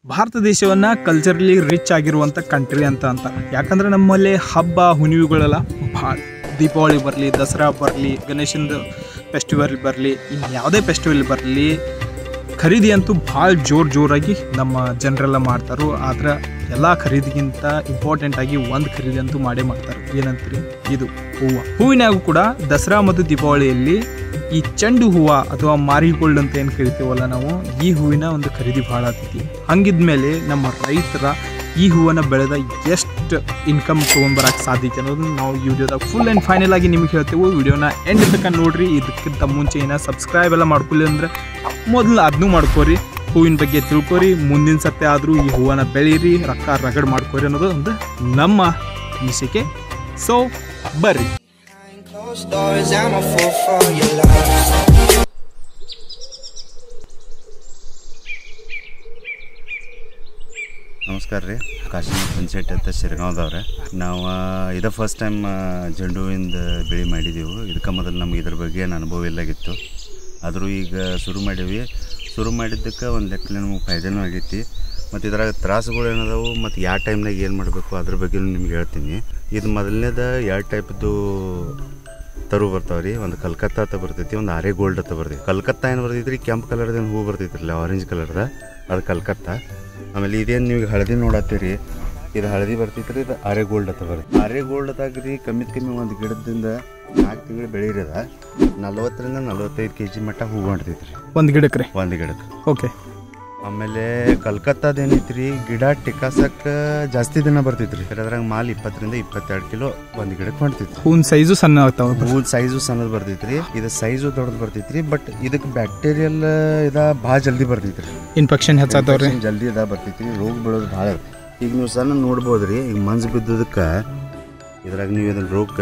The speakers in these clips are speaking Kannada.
ಭಾರತ ದೇಶವನ್ನು ಕಲ್ಚರಲಿ ರಿಚ್ ಆಗಿರುವಂಥ ಕಂಟ್ರಿ ಅಂತ ಅಂತಾರೆ ಯಾಕಂದ್ರೆ ನಮ್ಮಲ್ಲಿ ಹಬ್ಬ ಹುಣ್ಣಿಮೆಗಳೆಲ್ಲ ಭಾಳ ದೀಪಾವಳಿ ಬರಲಿ ದಸರಾ ಬರಲಿ ಗಣೇಶಂದು ಫೆಸ್ಟಿವಲ್ ಬರಲಿ ಇನ್ನು ಯಾವುದೇ ಫೆಸ್ಟಿವಲ್ ಬರಲಿ ಖರೀದಿ ಅಂತೂ ಭಾಳ ಜೋರು ಜೋರಾಗಿ ನಮ್ಮ ಜನರೆಲ್ಲ ಮಾಡ್ತಾರೋ ಆದ್ರೆ ಎಲ್ಲ ಖರೀದಿಗಿಂತ ಇಂಪಾರ್ಟೆಂಟ್ ಆಗಿ ಒಂದು ಖರೀದಿ ಅಂತೂ ಮಾಡೇ ಮಾಡ್ತಾರೆ ಏನಂತೀರಿ ಇದು ಹೂವು ಹೂವಿನಾಗೂ ಕೂಡ ದಸರಾ ಮತ್ತು ದೀಪಾವಳಿಯಲ್ಲಿ ಈ ಚೆಂಡು ಹೂವು ಅಥವಾ ಮಾರಿಗೋಲ್ಡ್ ಅಂತ ಏನು ಕರಿತೀವಲ್ಲ ನಾವು ಈ ಹೂವಿನ ಒಂದು ಖರೀದಿ ಭಾಳ ಆಗ್ತೈತಿ ಹಂಗಿದ್ಮೇಲೆ ನಮ್ಮ ರೈತರ ಈ ಹೂವನ್ನು ಬೆಳೆದ ಎಷ್ಟು ಇನ್ಕಮ್ ತೊಗೊಂಬರಕ್ಕೆ ಸಾಧ್ಯತೆ ಅನ್ನೋದನ್ನ ನಾವು ಈ ವಿಡಿಯೋದಾಗ ಫುಲ್ ಆ್ಯಂಡ್ ಫೈನಲ್ ಆಗಿ ನಿಮಗೆ ಹೇಳ್ತೇವೆ ವಿಡಿಯೋನ ಎಂಡ್ ತನಕ ನೋಡ್ರಿ ಇದಕ್ಕಿಂತ ಮುಂಚೆ ಏನೋ ಸಬ್ಸ್ಕ್ರೈಬ್ ಎಲ್ಲ ಮಾಡ್ಕೊಳ್ಳಿ ಅಂದ್ರೆ ಮೊದಲು ಅದನ್ನೂ ಮಾಡ್ಕೋರಿ ಹೂವಿನ ಬಗ್ಗೆ ತಿಳ್ಕೊರಿ ಮುಂದಿನ ಸತ್ಯ ಆದರೂ ಈ ಹೂವನ್ನ ಬೆಳೀರಿ ರೊಕ್ಕ ರಗಡ್ ಮಾಡ್ಕೋರಿ ಅನ್ನೋದು ಒಂದು ನಮ್ಮ ಅನಿಸಿಕೆ ಸೊ ಬರ್ರಿ Behind closed doors, I'm a fool for your love. ನಮಸ್ಕಾರ ರೀ ಕಾಶ್ಮೀರ್ ಪಂಚಾಯತ್ ಅಂತ ಶಿರಗಾಂವ್ದವ್ರೆ ನಾವು ಇದೇ ಫಸ್ಟ್ ಟೈಮ್ ಜಂಡು ಹೂವಿಂದ ಬೆಳೆ ಮಾಡಿದೆವು ಇದಕ್ಕೆ ಮೊದಲು ನಮ್ಗೆ ಇದ್ರ ಬಗ್ಗೆ ಏನು ಅನುಭವ ಇಲ್ಲಾಗಿತ್ತು ಆದರೂ ಈಗ ಶುರು ಮಾಡೀವಿ ಶುರು ಮಾಡಿದ್ದಕ್ಕೆ ಒಂದು ಲೆಕ್ಕ ನಮಗೆ ಫಾಯ್ದೆನೂ ಆಗೈತಿ ಮತ್ತು ಇದ್ರಾಗ ತ್ರಾಸುಗಳು ಏನದಾವು ಮತ್ತು ಯಾವ ಟೈಮ್ನಾಗ ಏನು ಮಾಡಬೇಕು ಅದ್ರ ಬಗ್ಗೆ ನಿಮ್ಗೆ ಹೇಳ್ತೀನಿ ಇದು ಮೊದಲನೇದ ಎರಡು ಟೈಪ್ದು ತರು ಬರ್ತಾವ ರೀ ಒಂದು ಕಲ್ಕತ್ತಾ ಅಂತ ಬರ್ತೈತಿ ಒಂದು ಆರೆ ಗೋಲ್ಡ್ ಅಂತ ಬರ್ತೈತಿ ಕಲ್ಕತ್ತಾ ಏನು ಬರ್ತೈತಿ ರೀ ಕೆಂಪು ಕಲರ್ದೇನು ಹೂ ಬರ್ತೈತ್ರಲ್ಲ ಆರೆಂಜ್ ಕಲರ್ದ ಅದು ಕಲ್ಕತ್ತಾ ಆಮೇಲೆ ಇದೇನು ನೀವು ಹಳದಿ ನೋಡತ್ತೀರಿ ಇದು ಹಳದಿ ಬರ್ತೈತಿ ರೀ ಇದು ಆರೆ ಗೋಲ್ಡ್ ಅಂತ ಬರುತ್ತೆ ಆರೆ ಗೋಲ್ಡ್ದಾಗ ರೀ ಕಮ್ಮಿ ಕಮ್ಮಿ ಒಂದು ಗಿಡದಿಂದ ನಾಲ್ಕು ತಿಂಗಳು ಬೆಳೀರದ ನಲ್ವತ್ತರಿಂದ ನಲ್ವತ್ತೈದು ಕೆ ಜಿ ಮಟ್ಟ ಹೂ ಮಾಡ್ತೈತಿ ರೀ ಒಂದು ಗಿಡಕ್ಕೆ ರೀ ಒಂದು ಗಿಡಕ್ಕೆ ಓಕೆ ಆಮೇಲೆ ಕಲ್ಕತ್ತಾದ ಏನೈತ್ರಿ ಗಿಡ ಟಿಕಾಸಕ್ಕೆ ಜಾಸ್ತಿ ದಿನ ಬರ್ತೈತ್ರಿ ಅದ್ರಾಗ ಮಾಲ್ ಇಪ್ಪತ್ತರಿಂದ ಇಪ್ಪತ್ತೆರಡು ಕಿಲೋ ಒಂದು ಗಿಡಕ್ಕೆ ಮಾಡ್ತೈತಿ ಹೂವಿನ ಸೈಜು ಸಣ್ಣ ಆಗ್ತಾವ ಹೂದ ಸೈಜು ಸಣ್ಣದು ಬರ್ತೈತ್ರಿ ಇದು ಸೈಜು ದೊಡ್ಡದು ಬರ್ತೈತ್ರಿ ಬಟ್ ಇದಕ್ಕೆ ಬ್ಯಾಕ್ಟೀರಿಯಲ್ ಇದ ಭಾಳ ಜಲ್ದಿ ಬರ್ತೈತ್ರಿ ಇನ್ಫೆಕ್ಷನ್ ಹೆಚ್ಚಾಗ್ತಾವ್ರಿ Infection ಜಲ್ದಿ ಇದ ಬರ್ತೈತ್ರಿ ರೋಗ ಬೀಳೋದು ಭಾಳ ಈಗ ನೀವು ಸಣ್ಣ ನೋಡ್ಬೋದ್ರಿ ಈಗ ಮಂಜು ಬಿದ್ದದಕ್ಕೆ ಇದ್ರಾಗ ನೀವು ಇದನ್ನ ರೋಗ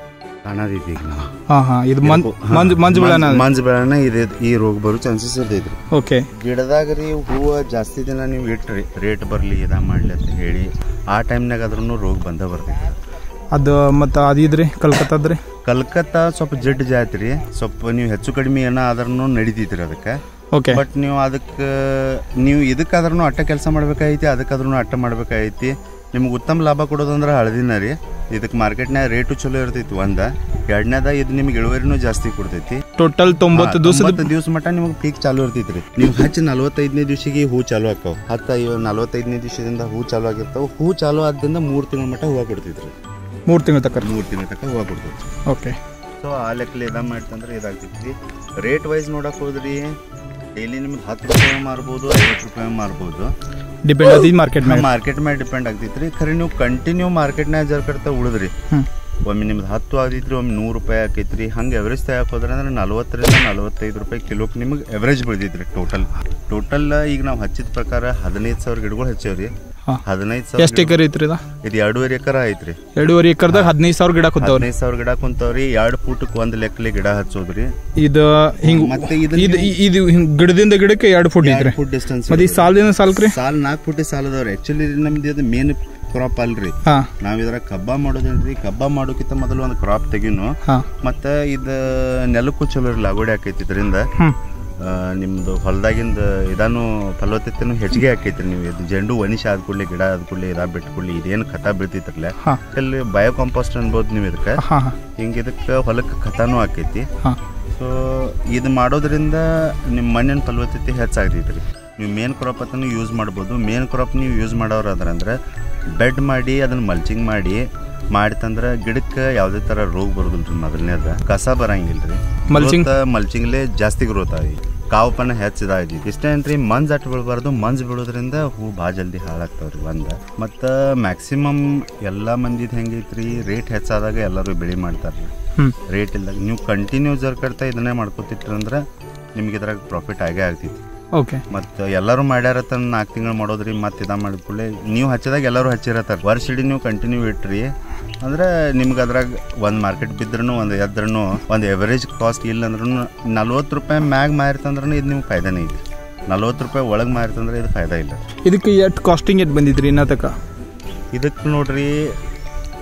ಕಾಣದೈತಿ ಈಗ ನಾವು ಹಾಂ ಹಾಂ ಇದು ಮಂಜು ಮಂಜು ಮಂಜು ಬೆಳೆನ ಮಂಜು ಬೆಳನ ಇದೆ ಈ ರೋಗ ಬರೋ ಚಾನ್ಸಸ್ ಇರ್ತೈತ್ರಿ ಓಕೆ ಗಿಡದಾಗ ರೀ ಹೂವು ಜಾಸ್ತಿ ದಿನ ನೀವು ಇಟ್ರಿ ರೇಟ್ ಬರಲಿ ಇದ ಮಾಡ್ಲಿ ಅಂತ ಹೇಳಿ ಆ ಟೈಮ್ನಾಗ ಅದ್ರೂ ರೋಗ ಬಂದ ಬರ್ತೈತಿ ಅದು ಮತ್ತು ಅದು ಇದ್ರಿ ಕಲ್ಕತ್ತಾದ್ರಿ ಕಲ್ಕತ್ತಾ ಸ್ವಲ್ಪ ಜಡ್ ಜಾತಿ ರೀ ಸ್ವಲ್ಪ ನೀವು ಹೆಚ್ಚು ಕಡಿಮೆ ಏನೋ ಆದ್ರೂ ನಡಿತೈತ್ರಿ ಅದಕ್ಕೆ ಓಕೆ ಬಟ್ ನೀವು ಅದಕ್ಕೆ ನೀವು ಇದಕ್ಕಾದ್ರೂ ಅಟ್ಟ ಕೆಲಸ ಮಾಡ್ಬೇಕಾಗೈತಿ ಅದಕ್ಕಾದ್ರೂ ಅಟ್ಟ ಮಾಡ್ಬೇಕಾಗೈತಿ ನಿಮ್ಗೆ ಉತ್ತಮ ಲಾಭ ಕೊಡೋದಂದ್ರೆ ಹಳದಿನ ರೀ ಇದಕ್ಕೆ ಮಾರ್ಕೆಟ್ನಾಗ ರೇಟು ಚಲೋ ಇರ್ತೈತಿ ಒಂದ ಎರಡನೇದ ಇದು ನಿಮ್ಗೆ ಇಳುವರಿನೂ ಜಾಸ್ತಿ ಕೊಡ್ತೈತಿ ಟೋಟಲ್ ತೊಂಬತ್ತು ದಿವಸದ ದಿವಸ ಮಟ್ಟ ನಿಮ್ಗೆ ಪೀಕ್ ಚಾಲು ಇರ್ತೈತಿ ರೀ ನೀವು ಹಚ್ಚಿ ನಲ್ವತ್ತೈದನೇ ದಿವಸಿಗೆ ಹೂ ಚಾಲು ಆಕಾವ ಹತ್ತ ನಲ್ವತ್ತೈದನೇ ದಿವಸದಿಂದ ಹೂ ಚಾಲು ಆಗಿರ್ತಾವ ಹೂ ಚಾಲು ಆದ್ರಿಂದ ಮೂರು ತಿಂಗಳ ಮಟ್ಟ ಹೂವು ಕೊಡ್ತೈತಿ ರೀ ಮೂರು ತಿಂಗಳ ತಕ್ಕ ಮೂರು ತಿಂಗಳ ತನಕ ಹೂವು ಕೊಡ್ತೈತಿ ಓಕೆ ಸೊ ಆ ಲೆಕ್ಕಲಿ ಇದ ಮಾಡ್ತಂದ್ರೆ ಇದಾಗ್ತೈತಿ ರೇಟ್ ವೈಸ್ ನೋಡಕ್ ಹೋದ್ರಿ ಡೈಲಿ ನಿಮ್ಗೆ ಹತ್ತು ರೂಪಾಯಿ ಮಾರ್ಬೋದು ಐವತ್ತು ರೂಪಾಯಿ ಮಾರ್ಬೋದು ಡಿಪೆಂಡ್ ಅದು ಮಾರ್ಕೆಟ್ ಮೇಲೆ ಮಾರ್ಕೆಟ್ ಮೇಲೆ ಡಿಪೆಂಡ್ ಆಗ್ತೈತ್ರಿ ಖರೆ ನೀವು ಕಂಟಿನ್ಯೂ ಮಾರ್ಕೆಟ್ನಾಗ ಜರ್ ಕಡ್ತಾ ಉಳಿದ್ರಿ ಹ್ಞೂ ಒಮ್ಮೆ ನಿಮ್ದು ಹತ್ತು ಆಗೈತ್ರಿ ಒಮ್ಮೆ ನೂರು ರೂಪಾಯಿ ಆಕೈತ್ರಿ ಹಂಗೆ ಎವರೇಜ್ ತಗಕ್ಕೆ ಹೋದ್ರೆ ಅಂದ್ರೆ ನಲ್ವತ್ತರಿಂದ ನಲ್ವತ್ತೈದು ರೂಪಾಯಿ ಕಿಲೋಕ್ಕೆ ನಿಮಗೆ ಎವರೇಜ್ ಬೆಳೆದೈತ್ರಿ ಟೋಟಲ್ ಟೋಟಲ್ ಈಗ ನಾವು ಹಚ್ಚಿದ ಪ್ರಕಾರ ಹದಿನೈದು ಸಾವಿರ ಗಿಡಗಳು ಹಚ್ಚೇವ್ರಿ ಹಾಂ ಹದಿನೈದು ಎಷ್ಟು ಸಾವಿರ ಎಕರೆ ಐತ್ರಿ ಇದು ಇದು ಎರಡೂವರೆ ಎಕರ ಐತ್ರಿ ಎರಡೂವರೆ ಎಕರ್ದಾಗ ಹದಿನೈದು ಸಾವಿರ ಗಿಡ ಕೂತಾವ್ರಿ ಹದಿನೈದು ಸಾವಿರ ಗಿಡ ಕುಂತಾವ್ರಿ ಎರಡು ಫೂಟಕ್ಕೆ ಒಂದು ಲೆಕ್ಕಲಿ ಗಿಡ ಹಚ್ಚೋದ್ರಿ ಇದು ಹಿಂಗ್ ಮತ್ತೆ ಇದನ್ನ ಇದು ಇದು ಹಿಂಗ್ ಗಿಡದಿಂದ ಗಿಡಕ್ಕೆ ಎರಡು ಫುಟ್ ಐತ್ರಿ ಫುಟ್ ಡಿಸ್ಟೆನ್ಸ್ ಮತ್ತೆ ಈ ಸಾಲದಿಂದ ಸಾಲ್ಕ್ರಿ ಸಾಲ್ ನಾಲ್ಕು ಫುಟ್ ಸಾಲ ಅದಾವ್ರಿ ಆಕ್ಚುಲಿ ನಮ್ದು ಇದು ಮೇನ್ ಕ್ರಾಪ್ ಅಲ್ರಿ ಹಾ ನಾವ್ ಇದ್ರಾಗ ಕಬ್ಬ ಮಾಡೋದೇನ್ರಿ ಕಬ್ಬ ಮಾಡೋಕ್ಕಿಂತ ಮೊದಲು ಒಂದು ಕ್ರಾಪ್ ತೆಗಿನು ಹಾ ಮತ್ತೆ ಇದು ನೆಲಕ್ಕೂ ಚಲೋ ರೀ ಲಾಗೋಡಿ ಆಕೈತಿ ಇದರಿಂದ ಹ್ಮ್ ನಿಮ್ದು ಹೊಲದಾಗಿಂದ ಇದಾನು ಫಲವತ್ತತೆನೂ ಹೆಚ್ಚಿಗೆ ಆಕೈತ್ರಿ ನೀವು ಇದು ಜಂಡು ಒನಿಶ ಆದ ಕೂಡಲೇ ಗಿಡ ಆದ ಕೂಡಲೇ ಇದಾ ಬಿಟ್ಟು ಕೂಡಲೇ ಇದೇನು ಖತ ಬೀಳ್ತೈತ್ರಲ್ಲ ಹಾ ಅಲ್ಲಿ ಬಯೋ ಕಾಂಪೋಸ್ಟ್ ಅನ್ಬೋದು ನೀವು ಇದಕ್ಕೆ ಹಾ ಹಾ ಹಿಂಗೆ ಇದಕ್ಕೆ ಹೊಲಕ್ಕೆ ಖತಾನು ಆಕೈತಿ ಹಾ ಸೊ ಇದು ಮಾಡೋದ್ರಿಂದ ನಿಮ್ಮ ಮಣ್ಣಿನ ಫಲವತ್ತತೆ ಹೆಚ್ಚಾಗ್ತೈತೆ ರೀ ನೀವು ಮೇನ್ ಕ್ರಾಪ್ ಅಂತಲೂ ಯೂಸ್ ಮಾಡ್ಬೋದು ಮೇನ್ ಕ್ರಾಪ್ ನೀವು ಯೂಸ್ ಮಾಡೋರು ಅದ್ರಂದ್ರೆ ಬೆಡ್ ಮಾಡಿ ಅದನ್ನ ಮಲ್ಚಿಂಗ್ ಮಾಡಿ ಮಾಡಿತಂದ್ರೆ ಗಿಡಕ್ಕೆ ಯಾವುದೇ ಥರ ರೋಗ ಬರೋದಿಲ್ಲ ರೀ ಮೊದಲನೇದ ಕಸ ಬರಂಗಿಲ್ಲ ರೀ Mulching? ಮಲ್ಚಿಂಗ್ಲೇ ಜಾಸ್ತಿ ಗ್ರೋತ್ ಆಗಿ ಕಾವುಪನ ಹೆಚ್ಚಿದಾಗಿ ಇಷ್ಟೇ ಏನ್ರಿ ಮಂಜ್ ಅಟ್ ಬೀಳಬಾರ್ದು ಮಂಜ್ ಬೀಳೋದ್ರಿಂದ ಹೂ ಭಾಳ ಜಲ್ದಿ ಹಾಳಾಗ್ತಾವ್ರಿ ಒಂದು ಮತ್ತು ಮ್ಯಾಕ್ಸಿಮಮ್ ಎಲ್ಲ ಮಂದಿದು ಹೆಂಗೈತ್ರಿ ರೇಟ್ ಹೆಚ್ಚಾದಾಗ ಎಲ್ಲರೂ ಬೆಳೆ ಮಾಡ್ತಾರೆ ಹ್ಮ್ ರೇಟ್ ಇಲ್ದಾಗ ನೀವು ಕಂಟಿನ್ಯೂ ಜರ್ಕಡ್ತಾ ಇದನ್ನೇ ಮಾಡ್ಕೋತಿಟ್ರಿ ಅಂದ್ರೆ ನಿಮ್ಗೆ ಇದ್ರಾಗ ಪ್ರಾಫಿಟ್ ಆಗೇ ಆಗ್ತೈತಿ ಓಕೆ ಮತ್ತು ಎಲ್ಲರೂ ಮಾಡ್ಯಾರತ್ತ ನಾಲ್ಕು ತಿಂಗಳು ಮಾಡೋದ್ರಿ ಮತ್ತೆ ಇದ ಮಾಡಿದ್ಕೂಡಲೇ ನೀವು ಹಚ್ಚಿದಾಗ ಎಲ್ಲರೂ ಹಚ್ಚಿರತ್ತಾರ ವರ್ಷ ಇಡೀ ನೀವು ಕಂಟಿನ್ಯೂ ಇಟ್ರಿ ಅಂದ್ರೆ ನಿಮ್ಗೆ ಅದ್ರಾಗ ಒಂದು ಮಾರ್ಕೆಟ್ ಬಿದ್ರೂ ಒಂದು ಎದ್ರೂ ಒಂದು ಎವರೇಜ್ ಕಾಸ್ಟ್ ಇಲ್ಲ ಅಂದ್ರೂ ನಲ್ವತ್ತು ರೂಪಾಯಿ ಮ್ಯಾಗ್ ಮಾರಿತಂದ್ರೂ ಇದು ನೀವು ಫಾಯ್ದಾನೇ ಐತಿ ನಲ್ವತ್ತು ರೂಪಾಯಿ ಒಳಗೆ ಮಾರಿತಂದ್ರೆ ಇದು ಫಾಯ್ದಾ ಇಲ್ಲ ಇದಕ್ಕೆ ಎಷ್ಟು ಕಾಸ್ಟಿಂಗ್ ಎಷ್ಟು ಬಂದಿದ್ರಿ ಇನ್ನ ತಕ ಇದಕ್ಕೆ ನೋಡ್ರಿ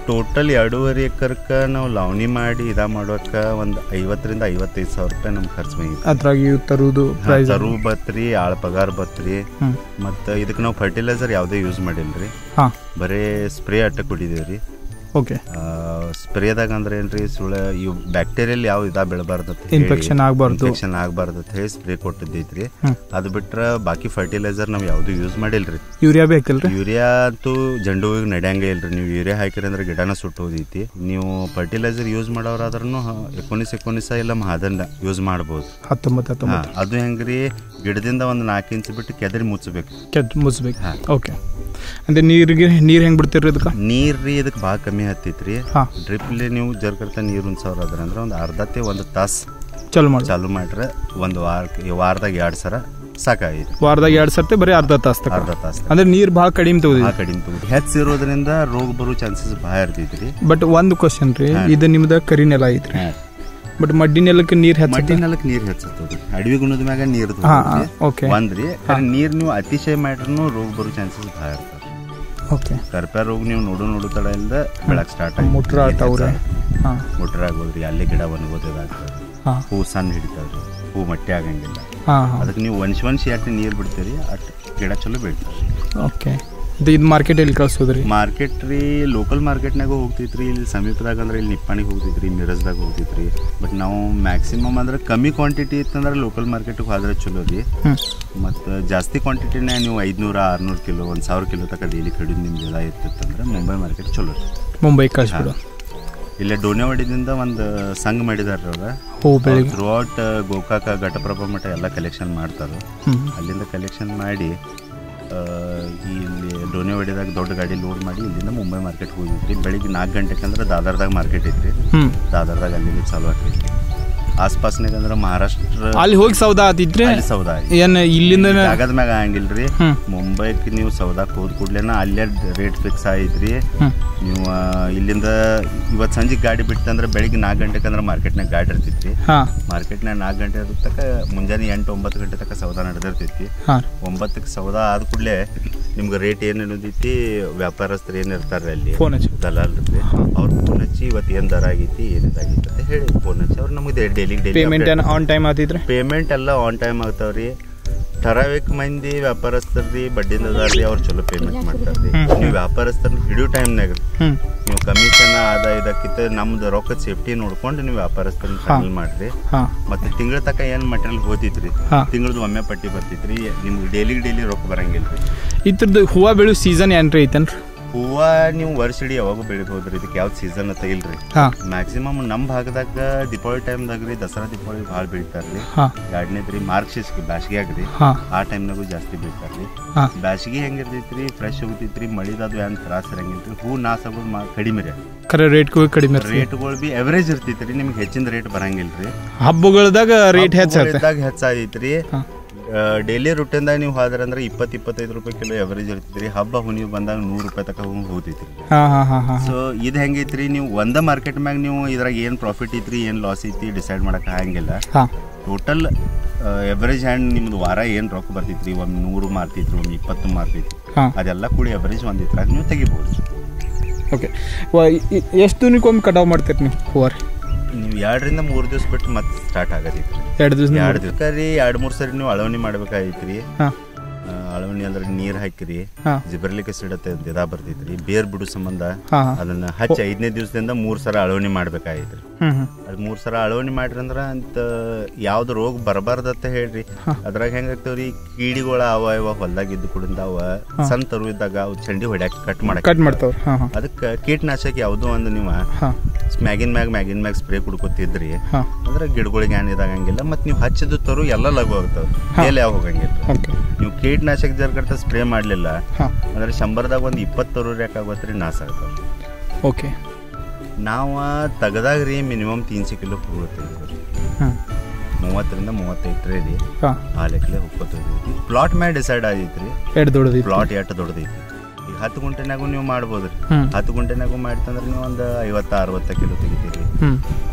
ಟೋಟಲ್ ಎರಡೂವರೆ ಎಕರ್ಕ ನಾವು ಲಾವಣಿ ಮಾಡಿ ಇದ ಮಾಡೋಕ ಒಂದು ಐವತ್ತರಿಂದ ಐವತ್ತೈದು ಸಾವಿರ ರೂಪಾಯಿ ನಮ್ಗೆ ಖರ್ಚು ಬಂದಿತ್ತು ಅದ್ರಾಗ ಇವು ತರುವುದು ಪ್ರೈಸ್ ತರು ಬತ್ರಿ ಆಳ ಪಗಾರ ಬತ್ರಿ ಹ್ಞೂ ಮತ್ತು ಇದಕ್ಕೆ ನಾವು ಫರ್ಟಿಲೈಸರ್ ಯಾವುದೇ ಯೂಸ್ ಮಾಡಿಲ್ರಿ ಹಾಂ ಬರೀ ಸ್ಪ್ರೇ ಅಟ್ಟ ಕುಡಿದೀವಿ ರೀ ಓಕೆ ಸ್ಪ್ರೇದಾಗ ಅಂದ್ರೆ ಏನ್ರಿ ಸುಳ ಇವು ಬ್ಯಾಕ್ಟೀರಿಯಲ್ ಯಾವ ಇದ ಬೆಳಬಾರ್ದು Infection ಆಗ್ಬಾರ್ದು. ಇನ್ಫೆಕ್ಷನ್ ಆಗಬಾರ್ದು ಅಂತ ಹೇಳಿ ಸ್ಪ್ರೇ ಕೊಟ್ಟಿದ್ದೈತ್ರಿ ಹ್ಮ್. ಅದು ಬಿಟ್ರೆ ಬಾಕಿ ಫರ್ಟಿಲೈಸರ್ ನಾವು ಯಾವುದು ಯೂಸ್ ಮಾಡಿಲ್ರಿ ಯೂರಿಯಾ ಬೇಕಲ್ರಿ ಯೂರಿಯಾ ಅಂತೂ ಜಂಡು ಹೂವಿಗೆ ನಡೆಯಂಗೆ ಇಲ್ರಿ ನೀವು ಯೂರಿಯಾ ಹಾಕಿರಿ ಅಂದ್ರೆ ಗಿಡನ ಸುಟ್ಟು ಹೋದೈತಿ ನೀವು ಫರ್ಟಿಲೈಸರ್ ಯೂಸ್ ಮಾಡೋರಾದ್ರೂ ಎಕೋನಿಸ್ ಎಕೋನಿಸ ಇಲ್ಲ ಅದನ್ನ ಯೂಸ್ ಮಾಡ್ಬೋದು ಹತ್ತೊಂಬತ್ತು ಹಾ, ಹತ್ತೊಂಬತ್ತು ಅದು ಹೆಂಗ್ರಿ ಗಿಡದಿಂದ ಒಂದು ನಾಲ್ಕು ಇಂಚ್ ಬಿಟ್ಟು ಕೆದರಿ ಮುಚ್ಚಬೇಕು ಕೆಟ್ಟ ಮುಚ್ಬೇಕು ಹಾ. ಓಕೆ ಅಂದ್ರೆ ನೀರಿಗೆ ನೀರು ಹೆಂಗೆ ಬಿಡ್ತೀರಿ ಇದಕ್ಕೆ ನೀರ್ ರೀ ಇದಕ್ಕೆ ಭಾಳ ಕಮ್ಮಿ ಹತ್ತೈತ್ರಿ ಹಾಂ ಡ್ರಿಪ್ಲಿ ನೀವು ಜರ್ಕರ್ತ ನೀರು ಒಂದು ಸಾವಿರ ಅದ್ರ ಅಂದ್ರೆ ಒಂದು ಅರ್ಧತೆ ಒಂದು ತಾಸು ಚಲೋ ಮಾಡಿ ಚಾಲು ಮಾಡ್ರೆ ಒಂದು ವಾರ ವಾರದಾಗ ಎರಡು ಸರ ಸಾಕಾಗೈತಿ ವಾರದಾಗ ಎರಡು ಸರ್ತಿ ಬರೀ ಅರ್ಧ ತಾಸು ತಕ ಅರ್ಧ ತಾಸು ಅಂದ್ರೆ ನೀರು ಭಾಳ ಕಡಿಮೆ ಆ ತಗೋದಿದೆ ಕಡಿಮೆ ತಗೋದು ಹೆಚ್ಚಿರೋದ್ರಿಂದ ರೋಗ ಬರೋ ಚಾನ್ಸಸ್ ಭಾಳ ಇರ್ತೈತ್ರಿ ಬಟ್ ಒಂದು ಕ್ವಶನ್ ರೀ ಇದು ನಿಮ್ದು ಕರಿ ನೆಲ ಐತ್ರಿ ಬಟ್ ಮಡ್ಡಿ ನೆಲಕ್ಕೆ ನೀರು ಹೆಚ್ಚ ಮಡ್ಡಿ ನೆಲಕ್ಕೆ ನೀರು ಹೆಚ್ಚತ್ತದ್ರಿ ಅಡವಿ ಗುಣದ ಮ್ಯಾಗ ನೀರು ಹಾ, ಹಾ, okay. ಒಂದ್ರಿ ಖರೆ ನೀರ್ ನೀವು ಅತಿಶಯ ಮಾಡ್ರೂ ರೋಗ ಬರೋ ಚಾನ್ಸಸ್ ಭಾಳ ಇರ್ತದೆ ಓಕೆ ಕರ್ಪ್ಯಾ ರೋಗ ನೀವು ನೋಡು ನೋಡು ತಡ ಇಲ್ದ ಬೆಳಕ್ ಸ್ಟಾರ್ಟ್ ಆಗಿ ಮುಟ್ರ ಆತವ್ರೆ ಹಾಂ ಮುಟ್ರ ಆಗೋದ್ರಿ ಅಲ್ಲಿ ಗಿಡ ಒಣಗೋದಾಗ್ತದೆ ಹಾಂ ಹೂ ಸಣ್ಣ ಹಿಡಿತಾವ್ರಿ ಹೂ ಮಟ್ಟಿ ಆಗಂಗಿಲ್ಲ ಹಾಂ ಹಾಂ ಅದಕ್ಕೆ ನೀವು ಒನ್ಸ್ ಒನ್ಸ್ ಎಷ್ಟು ನೀರು ಬಿಡ್ತೀರಿ ಅಷ್ಟು ಗಿಡ ಚಲೋ ಬೆಳಿತಾರೆ ಓಕೆ ಇದು ಇದು ಮಾರ್ಕೆಟ್ ಎಲ್ಲಿ ಕಳ್ಸೋದ್ರಿ ಮಾರ್ಕೆಟ್ ರೀ ಲೋಕಲ್ ಮಾರ್ಕೆಟ್ನಾಗ ಹೋಗ್ತೈತ್ರಿ ಇಲ್ಲಿ ಸಮೀಪದಾಗ ಅಂದ್ರೆ ಇಲ್ಲಿ ನಿಪ್ಪಾಣಿಗೆ ಹೋಗ್ತೈತ್ರಿ ಮಿರಜ್ದಾಗ ಹೋಗ್ತೈತ್ರಿ ಬಟ್ ನಾವು ಮ್ಯಾಕ್ಸಿಮಮ್ ಅಂದ್ರೆ ಕಮ್ಮಿ ಕ್ವಾಂಟಿಟಿ ಇತ್ತಂದ್ರೆ ಲೋಕಲ್ ಮಾರ್ಕೆಟಿಗೆ ಹೋದ್ರೆ ಚಲೋ ರೀ ಹ್ಞೂ ಮತ್ತು ಜಾಸ್ತಿ ಕ್ವಾಂಟಿಟಿನ ನೀವು ಐದುನೂರ ಆರುನೂರು ಕಿಲೋ ಒಂದು ಸಾವಿರ ಕಿಲೋ ತನಕ ಡೈಲಿ ಕಡಿಮೆ ನಿಮ್ದೆಲ್ಲ ಇರ್ತಿತ್ತಂದ್ರೆ ಮುಂಬೈ ಮಾರ್ಕೆಟ್ ಚಲೋ ರೀ ಮುಂಬೈ ಕಳಿಸ್ಬಿಡು ಇಲ್ಲೇ ಡೋನೆವಾಡಿದಿಂದ ಒಂದು ಸಂಘ ಮಾಡಿದಾರೆ ಅವ್ರ ಹೋ ಬೆಳಿಗ್ಗೆ ಥ್ರೂ ಔಟ್ ಗೋಕಾಕ ಘಟಪ್ರಭಾ ಮಠ ಎಲ್ಲ ಕಲೆಕ್ಷನ್ ಮಾಡ್ತಾರೆ ಹ್ಞೂ ಅಲ್ಲಿಂದ ಕಲೆಕ್ಷನ್ ಮಾಡಿ ಆ, ಇಲ್ಲಿ ಡೋನೆವಾಡಿದಾಗ ದೊಡ್ಡ ಗಾಡಿ ಲೋಡ್ ಮಾಡಿ ಇಲ್ಲಿಂದ ಮುಂಬೈ ಮಾರ್ಕೆಟ್ ಹೋಗಿದ್ರಿ ಬೆಳಿಗ್ಗೆ ನಾಲ್ಕು ಗಂಟೆಗೆ ಅಂದ್ರೆ ದಾದರ್ದಾಗ ಮಾರ್ಕೆಟ್ ಐತ್ರಿ ಹ್ಞೂ ದಾದರ್ದಾಗ ಅಲ್ಲಿಂದ ಚಾಲು ಆಗ್ತೈತಿ ಆಸ್ಪಾಸ್ನಾಗ ಅಂದ್ರೆ ಮಹಾರಾಷ್ಟ್ರ ಅಲ್ಲಿ ಹೋಗಿ ಸೌದಾ ಆತಿದ್ರಿ ಅಲ್ಲಿ ಸೌದಾ ಐತಿ. ಏನು ಇಲ್ಲಿಂದ ಜಾಗದ ಮ್ಯಾಗ ಆಗಂಗಿಲ್ರಿ ಹ್ಮ್. ಮುಂಬೈಗೆ ನೀವು ಸೌದಾಕ್ ಹೋದ ಕೂಡ್ಲೇನ ಅಲ್ಲೇ ರೇಟ್ ಫಿಕ್ಸ್ ಆಯ್ತ್ರಿ ಹ್ಞೂ ನೀವು ಆ, ಇಲ್ಲಿಂದ ಇವತ್ತು ಸಂಜೆ ಗಾಡಿ ಬಿಟ್ಟಂದ್ರೆ ಬೆಳಿಗ್ಗೆ ನಾಲ್ಕು ಗಂಟೆಗೆ ಅಂದ್ರೆ ಮಾರ್ಕೆಟ್ನಾಗ ಗಾಡಿ ಇರ್ತೈತಿ ಹಾಂ ಮಾರ್ಕೆಟ್ನಾಗ ನಾಲ್ಕು ಗಂಟೆ ಇರೋ ತನಕ ಮುಂಜಾನೆ ಎಂಟು ಒಂಬತ್ತು ಗಂಟೆ ತನಕ ಸೌದಾ ನಡೆದಿರ್ತೈತಿ ಹಾಂ ಒಂಬತ್ತಕ್ಕೆ ಸೌದಾ ಆದ ಕೂಡಲೇ ನಿಮ್ಗೆ ರೇಟ್ ಏನು ಇರ್ತೈತಿ ವ್ಯಾಪಾರಸ್ಥರು ಏನು ಇರ್ತಾರೆ ಅಲ್ಲಿ ಫೋನ್ ಹಚ್ಚಿ ದಲಾಲ್ರಿ ಅವ್ರು ಫೋನ್ ಹಚ್ಚಿ ಇವತ್ತು ಏನು ದರ ಆಗೈತಿ ಏನಿದಾಗೈತಿ ಅಂತ ಹೇಳಿ ಫೋನ್ ಹಚ್ಚಿ ಅವ್ರು ನಮಗೆ ಡೈಲಿ ಪೇಮೆಂಟ್ ಡೈಲಿ ಏನು ಆನ್ ಟೈಮ್ ಆತಿದ್ರಿ ಪೇಮೆಂಟ್ ಎಲ್ಲ ಆನ್ ಟೈಮ್ ಆಗ್ತಾವ್ರಿ ಠರಾವಿಕ್ ಮಂದಿ ವ್ಯಾಪಾರಸ್ಥರ್ರಿ ಬಡ್ಡಿಂದದಾರ್ರಿ ಅವ್ರು ಚಲೋ ಪೇಮೆಂಟ್ ಮಾಡ್ತಾರ್ರಿ ಹ್ಮ್. ನೀವು ವ್ಯಾಪಾರಸ್ಥರ್ನ ಹಿಡಿಯೋ ಟೈಮ್ನಾಗ ಹ್ಞೂ ನೀವು ಕಮಿಷನ್ ಆದಾಯದಕ್ಕಿಂತ ನಮ್ದು ರೊಕ್ಕದ ಸೇಫ್ಟಿ ನೋಡ್ಕೊಂಡು ನೀವು ವ್ಯಾಪಾರಸ್ಥರನ್ನ ಫೈನಲ್ ಮಾಡ್ರಿ ಹಾಂ ಮತ್ತೆ ತಿಂಗಳ ತಕ ಏನು ಮಟೀರಿಯಲ್ ಹೋದಿತ್ರಿ ಹಾ. ತಿಂಗಳದ ಒಮ್ಮೆ ಪಟ್ಟಿ ಬರ್ತೈತ್ರಿ ನಿಮ್ಗೆ ಡೈಲಿ ಡೈಲಿ ರೊಕ್ಕ ಬರಂಗಿಲ್ರಿ ಇದ್ರದ್ದು ಹೂವು ಬೆಳು ಸೀಸನ್ ಏನ್ರಿ ಐತೇನ್ರಿ ಹೂವ ನೀವು ವರ್ಷಿಡಿ ಯಾವಾಗೂ ಬೆಳಿಬೋದ್ರಿ ಇದಕ್ಕೆ ಯಾವ್ದು ಸೀಸನ್ ಅಂತ ಇಲ್ರಿ ಹಾಂ ಮ್ಯಾಕ್ಸಿಮಮ್ ನಮ್ಮ ಭಾಗದಾಗ ದೀಪಾವಳಿ ಟೈಮ್ದಾಗ ರೀ ದಸರಾ ದೀಪಾವಳಿ ಭಾಳ ಬೆಳಿತಾರ್ರಿ ಹಾಂ ಎರಡನೇದು ರೀ ಮಾರ್ಕ್ಸಿಸ್ ಬ್ಯಾಸಿಗ್ಯಾಗ ರೀ ಹಾಂ ಆ ಟೈಮ್ನಾಗೂ ಜಾಸ್ತಿ ಬೆಳಿತಾರ್ರಿ ಹಾಂ ಬ್ಯಾಸಿಗೆ ಹೆಂಗಿರ್ತೈತ್ರಿ ಫ್ರೆಶ್ ಹೋಗ್ತೈತ್ರಿ ಮಳಿದದು ಏನು ತ್ರಾಸ ಇರಂಗಿಲ್ರಿ ಹೂ ನಾಶ ಆಗೋದು ಮಾ ಕಡಿಮೆ ರೀ ಖರೆ ರೇಟ್ಗಳು ಕಡಿಮೆ ಇರ್ತದೆ ರೇಟ್ಗಳು ಬಿ ಎವರೇಜ್ ಇರ್ತೈತ್ರಿ ನಿಮ್ಗೆ ಹೆಚ್ಚಿನ ರೇಟ್ ಬರಂಗಿಲ್ರಿ ಹಬ್ಬಗಳದಾಗ ರೇಟ್ ಹೆಚ್ಚಾಗುತ್ತೆ ಹಬ್ಬಗಳಿದ್ದಾಗ ಹೆಚ್ಚಾಗೈತ್ರಿ ಹಾಂ ಡೈಲಿ ರುಟೀನ್ದಾಗ ನೀವು ಹೋದ್ರೆ ಅಂದ್ರೆ ಇಪ್ಪತ್ತು ಇಪ್ಪತ್ತೈದು ರೂಪಾಯಿ ಕಿಲೋ ಎವರೇಜ್ ಇರ್ತೈತ್ರಿ ಹಬ್ಬ ಹುಣ್ಣಿಮೆ ಬಂದಾಗ ನೂರು ರೂಪಾಯಿ ತಕ ಹೋಗ್ತೈತ್ರಿ ಹಾಂ ಹಾಂ ಹಾಂ ಹಾಂ ಸೊ ಇದು ಹೆಂಗೈತ್ರಿ ನೀವು ಒಂದ ಮಾರ್ಕೆಟ್ ಮ್ಯಾಗ ನೀವು ಇದ್ರಾಗ ಏನು ಪ್ರಾಫಿಟ್ ಐತ್ರಿ ಏನು ಲಾಸ್ ಐತಿ ಡಿಸೈಡ್ ಮಾಡಕ್ಕೆ ಆಗಂಗಿಲ್ಲ ಹಾಂ ಟೋಟಲ್ ಎವರೇಜ್ ಹ್ಯಾಂಡ್ ನಿಮ್ದು ವಾರ ಏನು ರೊಕ್ಕ ಬರ್ತೈತ್ರಿ ಒಮ್ಮೆ ನೂರು ಮಾರ್ತಿತ್ರಿ ಒಮ್ಮೆ ಇಪ್ಪತ್ತು ಮಾರ್ತೈತಿ ಹಾಂ ಅದೆಲ್ಲ ಕೂಡಿ ಎವರೇಜ್ ಒಂದು ಇದ್ರಾಗ ನೀವು ತೆಗಿಬೋದು ಓಕೆ ಎಷ್ಟು ದಿನಕ್ಕೊಮ್ಮೆ ಕಟಾವು ಮಾಡ್ತೀರಿ ನೀವು ಹೂವು ರೀ ನೀವು ಎರಡರಿಂದ ಮೂರು ದಿವಸ ಬಿಟ್ಟು ಮತ್ತೆ ಸ್ಟಾರ್ಟ್ ಆಗತೈತ್ರಿ ಎರಡು ದಿವಸ ಎರಡು ದಿವಸ ರೀ ಎರಡು ಮೂರು ಸರಿ ನೀವು ಅಳವಣಿ ಮಾಡ್ಬೇಕಾಗೈತ್ರಿ ಹಾಂ ಆ, ಅಳವಣಿ ಅಂದ್ರೆ ನೀರು ಹಾಕಿರಿ ಹಾಂ ಜಿಬರ್ಲಿಕ್ಕೆ ಸಿಡತ್ತೆ ಅಂತ ಇದ ಬರ್ತೈತ್ರಿ ಬೇರ್ ಬಿಡು ಸಂಬಂಧ ಹಾಂ ಹಾಂ ಅದನ್ನ ಹಚ್ಚಿ ಐದನೇ ದಿವಸದಿಂದ ಮೂರು ಸಲ ಅಳವಣಿ ಮಾಡ್ಬೇಕಾಗೈತ್ರಿ ಹ್ಞೂ ಹ್ಞೂ ಅದು ಮೂರು ಸಲ ಅಳವಣಿ ಮಾಡ್ರಿ ಅಂದ್ರೆ ಅಂತ ಯಾವ್ದು ರೋಗ ಬರಬಾರ್ದತ್ತ ಹೇಳ್ರಿ ಅದ್ರಾಗ ಹೆಂಗಾಗ್ತಾವ್ರಿ ಕೀಡಿಗಳ ಅವ ಇವ ಹೊಲ್ದಾಗ ಇದ್ದು ಕುಡಿದ ಅವ ಸಣ್ಣ ತರು ಇದ್ದಾಗ ಅವು ಚಂಡಿ ಹೊಡ್ಯಾಕ ಕಟ್ ಮಾಡಕ್ ಕಟ್ ಮಾಡ್ತಾವ್ರಿ ಹಾಂ ಹಾಂ ಅದಕ್ಕೆ ಕೀಟನಾಶಕ ಯಾವುದೋ ಒಂದು ನೀವು ಹಾಂ ಮ್ಯಾಗಿನ್ ಮ್ಯಾಗ ಮ್ಯಾಗಿನ್ ಮ್ಯಾಗ ಸ್ಪ್ರೇ ಕುಡ್ಕೊತಿದ್ರಿ ಹಾಂ ಅಂದ್ರೆ ಗಿಡಗಳಿಗೆ ಏನ್ ಇದಾಗಂಗಿಲ್ಲ ಮತ್ತು ನೀವು ಹಚ್ಚಿದ ತರು ಎಲ್ಲ ಲಘು ಆಗ್ತಾವ ಮೇಲೆ ಯಾವ ಹೋಗಂಗಿಲ್ಲ ಓಕೆ ನೀವು ಕೀಟನಾಶಕ ಜರ್ಕರ್ತ ಸ್ಪ್ರೇ ಮಾಡಲಿಲ್ಲ ಹಾಂ ಅಂದ್ರೆ ಶಂಬರ್ದಾಗ ಒಂದು ಇಪ್ಪತ್ತು ತರು ಯಾಕಾಗತ್ರಿ ನಾಶ ಆಗ್ತಾವ ಓಕೆ ನಾವು ತೆಗದಾಗ ರೀ ಮಿನಿಮಮ್ ತೀನ್ಸೆ ಕಿಲೋ ಹೋಗುತ್ತೆ ಹ್ಞೂ ಮೂವತ್ತರಿಂದ ಮೂವತ್ತೈದು ಟ್ರೇ ರೀ ಹಾಂ ಆ ಲೆಕ್ಕಲೆ ಹೋಗ್ಕೋತೀವಿ ಪ್ಲಾಟ್ ಮ್ಯಾಗ ಡಿಸೈಡ್ ಆಗೈತ್ರಿ ಎರಡು ದೊಡ್ಡದು ಪ್ಲಾಟ್ ಎಷ್ಟು ದೊಡ್ಡದೈತಿ ಈಗ ಹತ್ತು ಗುಂಟೆನಾಗೂ ನೀವು ಮಾಡ್ಬೋದ್ರಿ ಹ್ಞೂ ಹತ್ತು ಗುಂಟೆನಾಗೂ ಮಾಡ್ತಂದ್ರೆ ನೀವು ಒಂದು ಐವತ್ತ ಅರವತ್ತ ಕಿಲೋ ತೆಗಿತೀರಿ ಹ್ಞೂ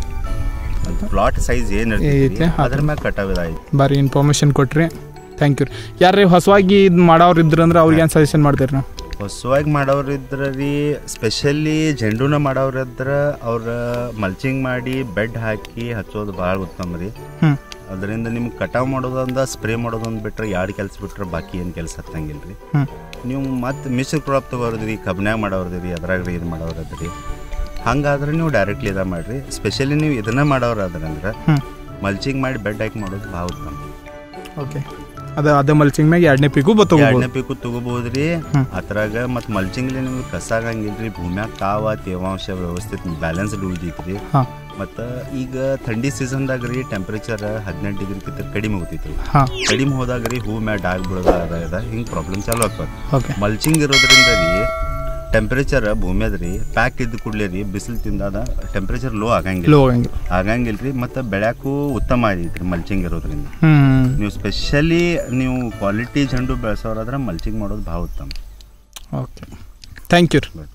ಅಂತ ಪ್ಲಾಟ್ ಸೈಜ್ ಏನು ಐತಿ, ಇರ್ತೈತಿ ಅದು. ಅದ್ರ ಮ್ಯಾಗ ಕಟಾವಿದಾಯ್ತು ಭಾರಿ ಇನ್ಫಾರ್ಮೇಷನ್ ಕೊಟ್ರಿ ಥ್ಯಾಂಕ್ ಯು ರೀ ಯಾರೇ ಹೊಸವಾಗಿ ಇದು ಮಾಡೋರು ಇದ್ರಂದ್ರೆ ಅವ್ರಿಗೆ ಏನು ಸಜೆಷನ್ ಮಾಡ್ತೀರಿ ನಾವು ಹೊಸವಾಗಿ ಮಾಡೋರು ಇದ್ರೆ ರೀ ಸ್ಪೆಷಲಿ ಜೆಂಡುನ ಮಾಡೋರಿದ್ರೆ ಅವ್ರ ಮಲ್ಚಿಂಗ್ ಮಾಡಿ ಬೆಡ್ ಹಾಕಿ ಹಚ್ಚೋದು ಭಾಳ ಉತ್ತಮ ರೀ ಹ್ಞೂ ಅದರಿಂದ ನಿಮ್ಗೆ ಕಟಾವ್ ಮಾಡೋದಂದ ಸ್ಪ್ರೇ ಮಾಡೋದೊಂದು ಬಿಟ್ರೆ ಎರಡು ಕೆಲಸ ಬಿಟ್ರೆ ಬಾಕಿ ಏನು ಕೆಲಸ ಹತ್ತಂಗಿಲ್ಲ ರೀ ಹ್ಞೂ ನೀವು ಮತ್ತೆ ಮಿಶ್ರ ಕ್ರಾಪ್ ತೊಗೊಳ್ರಿ ಕಬ್ನ್ಯಾಗ ಮಾಡೋರ್ದು ರೀ ಅದ್ರಾಗ ರೀ ಇದು ಮಾಡೋರದ್ದು ರೀ ಹಂಗಾದ್ರೆ ನೀವು ಡೈರೆಕ್ಟ್ಲಿ ಇದ ಮಾಡಿರಿ ಸ್ಪೆಷಲಿ ನೀವು ಇದನ್ನ ಮಾಡೋರು ಅದ್ರಂದ್ರೆ ಹ್ಞೂ ಮಲ್ಚಿಂಗ್ ಮಾಡಿ ಬೆಡ್ ಹಾಕಿ ಮಾಡೋದು ಭಾಳ ಉತ್ತಮ ಓಕೆ ಅದ ಅದೇ ಮಲ್ಚಿಂಗ್ ಮ್ಯಾಗ ಎರಡನೇ ಪೀಕು ಬತ್ತೋಗ್ಬೋದು ಎರಡನೇ ಪೀಕು ತಗೋಬಹುದು ರೀ ಹ್ಮ್. ಅದ್ರಾಗ ಮತ್ತು ಮಲ್ಚಿಂಗ್ಲಿ ನಿಮ್ಗೆ ಕಸ ಆಗಂಗಿಲ್ಲ ರೀ ಭೂಮ್ಯಾಗ ಕಾವ ತೇವಾಂಶ ವ್ಯವಸ್ಥಿತ ಬ್ಯಾಲೆನ್ಸ್ ಉಳಿದೈತಿ ರೀ ಹಾಂ ಮತ್ತು ಈಗ ಥಂಡಿ ಸೀಸನ್ದಾಗ ರೀ ಟೆಂಪ್ರೇಚರ್ ಹದಿನೆಂಟು ಡಿಗ್ರಿ ಕಿತ್ತ ಕಡಿಮೆ ಹೋಗ್ತೈತಿ ರೀ ಹಾಂ ಕಡಿಮೆ ಹೋದಾಗ ರೀ ಹೂ ಮ್ಯಾಗ ಡಾಗ್ ಬಿಡೋದು ಅದ ಇದ ಹಿಂಗೆ ಪ್ರಾಬ್ಲಮ್ ಚಾಲು ಆಗ್ತದೆ ಓಕೆ ಮಲ್ಚಿಂಗ್ ಇರೋದ್ರಿಂದ ರೀ ಟೆಂಪ್ರೇಚರ್ ಭೂಮಿಯದ ರೀ ಪ್ಯಾಕ್ ಇದ್ದ ಕೂಡಲೇ ರೀ ಬಿಸಿಲು ತಿಂದಾದ ಟೆಂಪ್ರೇಚರ್ ಲೋ ಆಗಂಗಿಲ್ಲ ಲೋ ಆಗಂಗಿಲ್ಲ ಆಗಂಗಿಲ್ಲ ರೀ ಮತ್ತು ಬೆಳ್ಯಾಕು ಉತ್ತಮ ಆಗೈತಿ ರೀ ಮಲ್ಚಿಂಗ್ ಇರೋದ್ರಿಂದ ಹ್ಞೂ ನೀವು ಸ್ಪೆಷಲಿ ನೀವು ಕ್ವಾಲಿಟಿ ಚೆಂಡು ಬೆಳೆಸೋರಾದ್ರೆ ಮಲ್ಚಿಂಗ್ ಮಾಡೋದು ಭಾಳ ಉತ್ತಮ ಓಕೆ ಥ್ಯಾಂಕ್ ಯು ರೀ ಬಟ್